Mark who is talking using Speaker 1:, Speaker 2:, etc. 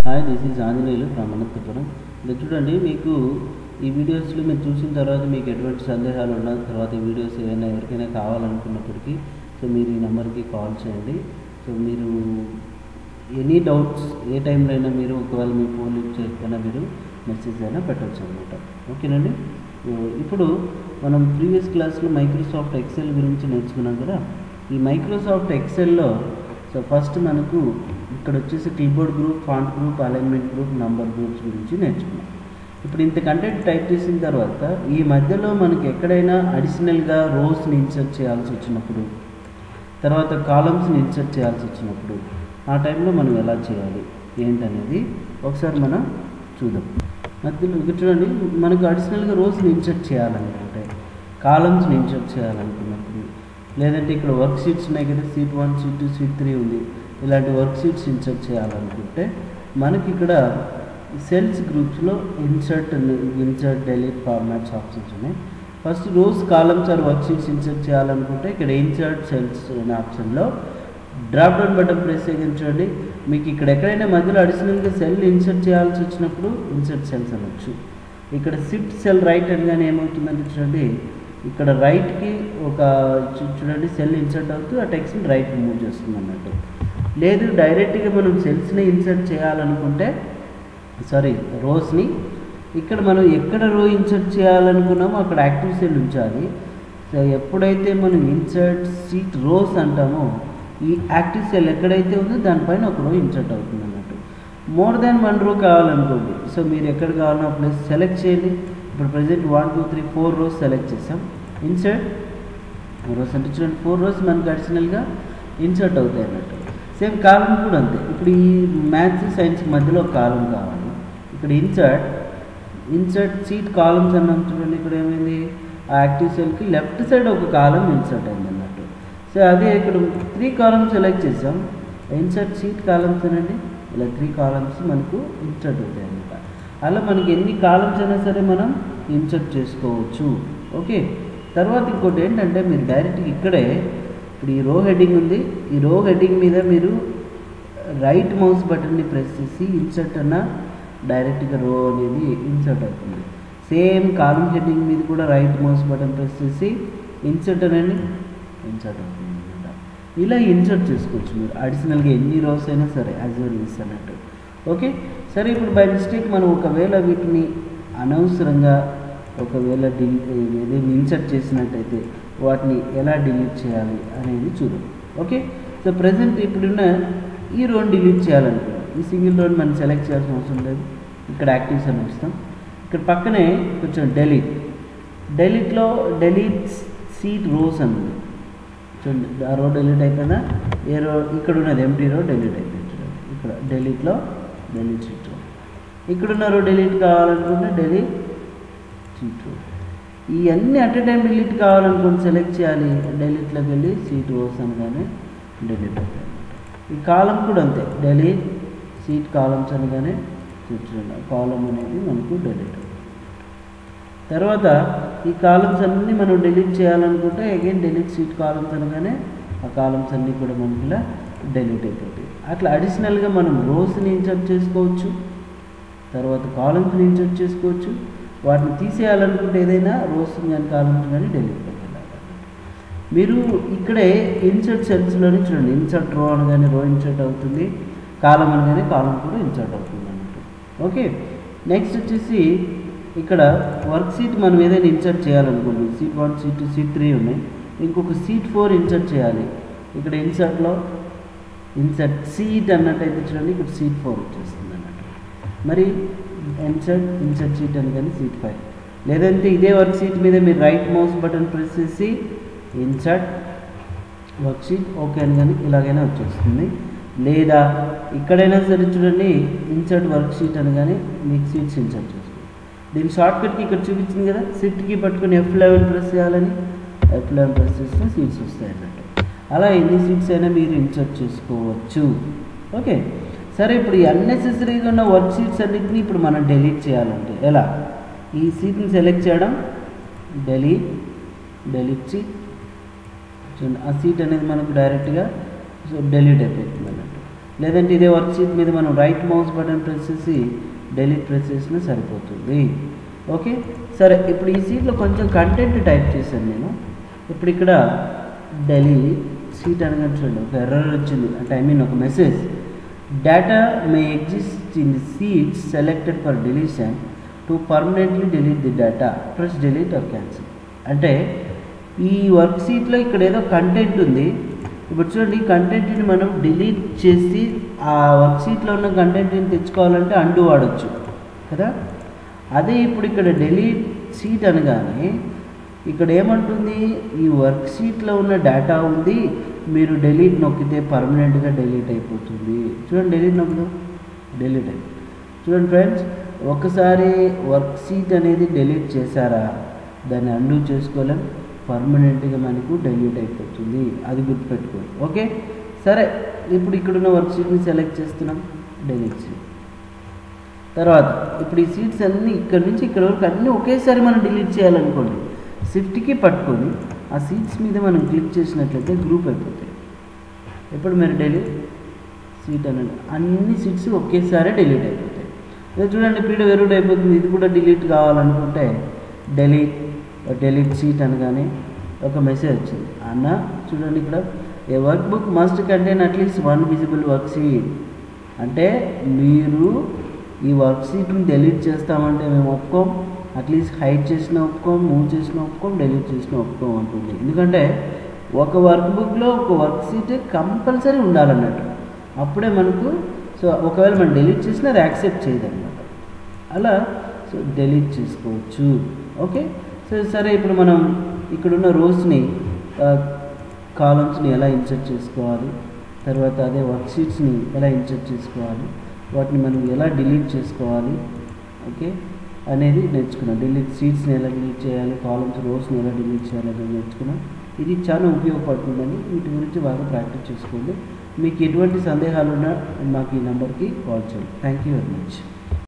Speaker 1: hi this is Anjaneyulu from Anantapuram ఇది చూడండి మీకు ఈ వీడియోస్లో మీరు చూసిన తర్వాత మీకు ఎటువంటి సందేహాలు ఉన్న తర్వాత ఈ వీడియోస్ ఏమైనా ఎవరికైనా కావాలనుకున్నప్పటికీ సో మీరు ఈ నెంబర్కి కాల్ చేయండి సో మీరు ఎనీ డౌట్స్ ఏ టైంలో అయినా మీరు ఒకవేళ మీ ఫోన్ యూజ్ చేయకపోయినా మీరు మెసేజ్ అయినా పెట్టవచ్చు అనమాట ఓకేనండి సో ఇప్పుడు మనం ప్రీవియస్ క్లాస్లో మైక్రోసాఫ్ట్ ఎక్సెల్ గురించి నేర్చుకున్నాం కదా ఈ మైక్రోసాఫ్ట్ ఎక్సెల్లో సో ఫస్ట్ మనకు ఇక్కడ వచ్చేసి keyboard group font group alignment group number groups గురించి నేర్చుకున్నాం ఇప్పుడు ఇంత కంటెంట్ టైప్ చేసిన తర్వాత ఈ మధ్యలో మనకి ఎక్కడైనా అడిషనల్గా రోస్ని ఇన్సర్ట్ చేయాల్సి వచ్చినప్పుడు తర్వాత కాలమ్స్ని ఇన్సర్ట్ చేయాల్సి వచ్చినప్పుడు ఆ టైంలో మనం ఎలా చేయాలి ఏంటనేది ఒకసారి మనం చూద్దాం మధ్యలో ఇక్కడ చూడండి మనకు అడిషనల్గా రోస్ని ఇన్సర్ట్ చేయాలనుకుంటే కాలమ్స్ని ఇన్సర్ట్ చేయాలనుకున్నప్పుడు లేదంటే ఇక్కడ వర్క్ షీట్స్ ఉన్నాయి కదా sheet one sheet two sheet three ఉంది ఇలాంటి వర్క్ షీట్స్ ఇన్సర్ట్ చేయాలనుకుంటే మనకి ఇక్కడ సెల్స్ గ్రూప్స్లో insert insert delete formats options ఉన్నాయి first rows columns or worksheets insert చేయాలనుకుంటే ఇక్కడ ఇన్సర్ట్ సెల్స్ అనే ఆప్షన్లో డ్రాప్ డౌన్ బటన్ ప్రెస్ చేయించండి మీకు ఇక్కడ ఎక్కడైనా మధ్యలో అడిషనల్గా సెల్ ఇన్సర్ట్ చేయాల్సి వచ్చినప్పుడు ఇన్సర్ట్ సెల్స్ అనొచ్చు ఇక్కడ షిఫ్ట్ సెల్ రైట్ అనగానే ఏమవుతుందంటే చూడండి ఇక్కడ రైట్కి ఒక చూ- చూడండి సెల్ ఇన్సర్ట్ అవుతూ ఆ టెక్స్ట్ని రైట్ మూవ్ చేస్తుంది అన్నట్టు లేదు డైరెక్ట్గా మనం సెల్స్ని ఇన్సర్ట్ చేయాలనుకుంటే సారీ రోస్ని ఇక్కడ మనం ఎక్కడ రో ఇన్సర్ట్ చేయాలనుకున్నామో అక్కడ యాక్టివ్ సెల్ ఉంచాలి సో ఎప్పుడైతే మనం ఇన్సర్ట్ సీట్ రోస్ అంటామో ఈ యాక్టివ్ సెల్ ఎక్కడైతే ఉందో దానిపైన ఒక రో ఇన్సర్ట్ అవుతుంది అన్నట్టు మోర్ దాన్ వన్ రో కావాలనుకోండి సో మీరు ఎక్కడ కావాలన్నా ఆ ప్లేస్ సెలెక్ట్ చేయండి ఇప్పుడు present one two three four rows select చేసాం ఇన్సర్ట్ రోస్ అంటే చూడండి ఫోర్ రోస్ మనకి అడిషనల్గా ఇన్సర్ట్ అవుతాయి అన్నట్టు సేమ్ కాలం కూడా అంతే ఇప్పుడు ఈ మ్యాథ్స్ సైన్స్ మధ్యలో ఒక కాలం కావాలి ఇక్కడ ఇన్సర్ట్ ఇన్సర్ట్ సీట్ కాలమ్స్ అన్నాం చూడండి ఇక్కడ ఏమైంది ఆ యాక్టివ్ సెల్కి లెఫ్ట్ సైడ్ ఒక కాలం ఇన్సర్ట్ అయింది అన్నట్టు సో అదే ఇక్కడ త్రీ కాలమ్స్ సెలెక్ట్ చేసాం ఇన్సర్ట్ సీట్ కాలమ్స్ అనండి ఇలా త్రీ కాలమ్స్ మనకు ఇన్సర్ట్ అవుతాయి అన్నమాట అలా మనకి ఎన్ని కాలమ్స్ అయినా సరే మనం ఇన్సర్ట్ చేసుకోవచ్చు ఓకే తర్వాత ఇంకోటి ఏంటంటే మీరు డైరెక్ట్గా ఇక్కడే ఇప్పుడు ఈ రో హెడ్డింగ్ ఉంది ఈ రో హెడ్డింగ్ మీద మీరు రైట్ మౌస్ బటన్ని ప్రెస్ చేసి ఇన్సర్ట్ అన్న డైరెక్ట్గా రో అనేది ఇన్సర్ట్ అవుతుంది సేమ్ కాలం హెడ్డింగ్ మీద కూడా రైట్ మౌస్ బటన్ ప్రెస్ చేసి ఇన్సర్ట్ అనండి ఇన్సర్ట్ అవుతుంది అనమాట ఇలా ఇన్సర్ట్ చేసుకోవచ్చు మీరు అడిషనల్గా ఎన్ని రోస్ అయినా సరే యాజ్ వెల్ ఇస్ అన్నట్టు ఓకే సరే ఇప్పుడు బై మిస్టేక్ మనం ఒకవేళ వీటిని అనవసరంగా ఒకవేళ డిలీ ఏదైనా ఇన్సర్ట్ చేసినట్టయితే వాటిని ఎలా డిలీట్ చేయాలి అనేది చూద్దాం ఓకే సో ప్రజెంట్ ఇప్పుడున్న ఈ రోన్ డిలీట్ చేయాలనుకున్నాం ఈ సింగిల్ రోన్ మనం సెలెక్ట్ చేయాల్సిన అవసరం లేదు ఇక్కడ యాక్టివ్స్ అని వస్తాం ఇక్కడ పక్కనే కొంచెం డెలీట్ డెలీట్లో డెలీట్ సీట్ రోస్ అని ఉంది చూడండి ఆ రో డెలీట్ అయిపోయినా ఏ రో ఇక్కడ ఉన్నది ఎంటీ రో డెలీట్ అయిపోయింది చూడండి ఇక్కడ డెలీట్లో డెలీట్ సీట్ రో ఇక్కడున్న రో డెలీట్ కావాలనుకుంటే డెలీట్ సీట్ రో ఇవన్నీ అట్ ఎ టైం డిలీట్ కావాలనుకుంటే సెలెక్ట్ చేయాలి డెలీట్లోకి వెళ్ళి సీట్ రోస్ అనగానే డెలీట్ అవుతాయి ఈ కాలం కూడా అంతే డెలీట్ సీట్ కాలమ్స్ అనగానే చూడండి కాలం అనేది మనకు డెలీట్ అవుతుంది తర్వాత ఈ కాలమ్స్ అన్నీ మనం డిలీట్ చేయాలనుకుంటే అగైన్ డిలీట్ సీట్ కాలమ్స్ అనగానే ఆ కాలమ్స్ అన్నీ కూడా మనకి ఇలా డిలీట్ అయిపోతాయి అట్లా అడిషనల్గా మనం రోస్ని ఇన్సర్ట్ చేసుకోవచ్చు తర్వాత కాలమ్స్ని ఇన్సర్ట్ చేసుకోవచ్చు వాటిని తీసేయాలనుకుంటే ఏదైనా రోస్ కానీ కాలమ్స్ కానీ డిలీట్ పెట్టాలి మీరు ఇక్కడే ఇన్సర్ట్ సెల్స్లోనే చూడండి ఇన్సర్ట్ రో అనగానే రో ఇన్సర్ట్ అవుతుంది కాలం అనగానే కాలం కూడా ఇన్సర్ట్ అవుతుంది అన్నట్టు ఓకే నెక్స్ట్ వచ్చేసి ఇక్కడ వర్క్ సీట్ మనం ఏదైనా ఇన్సర్ట్ చేయాలనుకోండి sheet one sheet two sheet three ఉన్నాయి ఇంకొక సీట్ ఫోర్ ఇన్సర్ట్ చేయాలి ఇక్కడ ఇన్సర్ట్లో ఇన్సర్ట్ సీట్ అన్నట్టయితే చూడండి ఇక్కడ సీట్ ఫోర్ వచ్చేస్తుంది అన్నట్టు మరి ఇన్సర్ట్ ఇన్సర్ట్ సీట్ అని కానీ సీట్ ఫైవ్ లేదంటే ఇదే వర్క్ సీట్ మీద మీరు రైట్ మౌస్ బటన్ ప్రెస్ చేసి ఇన్సర్ట్ వర్క్ షీట్ ఓకే అని కానీ ఇలాగైనా వచ్చేస్తుంది లేదా ఇక్కడైనా సరే చూడండి ఇన్సర్ట్ వర్క్ షీట్ అని కానీ మీకు సీట్స్ ఇన్సర్ట్ చేసుకోండి దీని షార్ట్కట్కి ఇక్కడ చూపించింది కదా షిఫ్ట్కి పట్టుకొని ఎఫ్ లెవెన్ ప్రెస్ చేయాలని ఎఫ్ లెవెన్ ప్రెస్ చేస్తే సీట్స్ వస్తాయి అన్నట్టు అలా ఎన్ని సీట్స్ అయినా మీరు ఇన్సర్ట్ చేసుకోవచ్చు ఓకే సరే ఇప్పుడు ఈ అన్నెసెసరీగా ఉన్న వర్క్ షీట్స్ అన్నింటినీ ఇప్పుడు మనం డెలీట్ చేయాలంటే ఎలా ఈ సీట్ని సెలెక్ట్ చేయడం డెలీట్ డెలీట్ సీట్ చూడండి ఆ సీట్ అనేది మనకు డైరెక్ట్గా సో డెలీట్ అయిపోతుంది అన్నట్టు లేదంటే ఇదే వర్క్ షీట్ మీద మనం రైట్ మౌస్ బటన్ ప్రెస్ చేసి డెలీట్ ప్రెస్ చేసినా సరిపోతుంది ఓకే సరే ఇప్పుడు ఈ సీట్లో కొంచెం కంటెంట్ టైప్ చేశాను నేను ఇప్పుడు ఇక్కడ డెలీట్ సీట్ అనగా చూడండి ఒక ఎర్రర్ వచ్చింది అంటే ఐ మీన్ ఒక message data may exist in the sheets selected for deletion to permanently delete the data press delete or cancel అంటే ఈ వర్క్ షీట్లో ఇక్కడ ఏదో కంటెంట్ ఉంది ఇప్పుడు చూడండి ఈ కంటెంట్ని మనం డిలీట్ చేసి ఆ వర్క్ షీట్లో ఉన్న కంటెంట్ని తెచ్చుకోవాలంటే అండు వాడచ్చు కదా అదే ఇప్పుడు ఇక్కడ డిలీట్ షీట్ అనగానే ఇక్కడ ఏమంటుంది ఈ వర్క్ షీట్లో ఉన్న డేటా ఉంది మీరు డిలీట్ నొక్కితే పర్మనెంట్గా డిలీట్ అయిపోతుంది చూడండి డిలీట్ నొక్కుదాం డిలీట్ అయిపోతుంది చూడండి ఫ్రెండ్స్ ఒకసారి వర్క్ షీట్ అనేది డిలీట్ చేశారా దాన్ని అండూ చేసుకోలేం పర్మనెంట్గా మనకు డిలీట్ అయిపోతుంది అది గుర్తుపెట్టుకోండి ఓకే సరే ఇప్పుడు ఇక్కడున్న వర్క్ షీట్ని సెలెక్ట్ చేస్తున్నాం డిలీట్ షీట్ తర్వాత ఇప్పుడు ఈ సీట్స్ అన్నీ ఇక్కడ నుంచి ఇక్కడ వరకు అన్నీ ఒకేసారి మనం డిలీట్ చేయాలనుకోండి షిఫ్ట్కి పట్టుకొని ఆ సీట్స్ మీద మనం క్లిక్ చేసినట్లయితే గ్రూప్ అయిపోతాయి ఇప్పుడు మీరు డిలీట్ సీట్ అనండి అన్ని సీట్స్ ఒకేసారి డిలీట్ అయిపోతాయి ఇదే చూడండి పీడ వెరుడు అయిపోతుంది ఇది కూడా డిలీట్ కావాలనుకుంటే డిలీట్ డిలీట్ సీట్ అనగానే ఒక మెసేజ్ వచ్చింది అన్న చూడండి ఇక్కడ a workbook must contain at least one visible worksheet అంటే మీరు ఈ వర్క్ షీట్ని డిలీట్ చేస్తామంటే మేము ఒప్పుకోం అట్లీస్ట్ హైడ్ చేసిన ఒప్పుకోం మూవ్ చేసిన ఒప్పుకోం డిలీట్ చేసిన ఒప్పుకోం అంటుంది ఎందుకంటే ఒక వర్క్ బుక్లో ఒక వర్క్ షీట్ కంపల్సరీ ఉండాలన్నట్టు అప్పుడే మనకు సో ఒకవేళ మనం డిలీట్ చేసినా అది యాక్సెప్ట్ చేయదన్నమాట అలా సో డిలీట్ చేసుకోవచ్చు ఓకే సో సరే ఇప్పుడు మనం ఇక్కడున్న రోస్ని కాలమ్స్ని ఎలా ఇన్సర్ట్ చేసుకోవాలి తర్వాత అదే వర్క్ షీట్స్ని ఎలా ఇన్సర్ట్ చేసుకోవాలి వాటిని మనం ఎలా డిలీట్ చేసుకోవాలి ఓకే అనేది నేర్చుకున్నాం డిలీట్ సీట్స్ని ఎలా డిలీట్ చేయాలి కాలమ్స్ రోస్ని ఎలా డిలీట్ చేయాలి అనేది నేర్చుకున్నాం ఇది చాలా ఉపయోగపడుతుందని వీటి గురించి బాగా ప్రాక్టీస్ చేసుకోండి మీకు ఎటువంటి సందేహాలు ఉన్నా మాకు ఈ నెంబర్కి కాల్ చేయండి థ్యాంక్ యూ వెరీ మచ్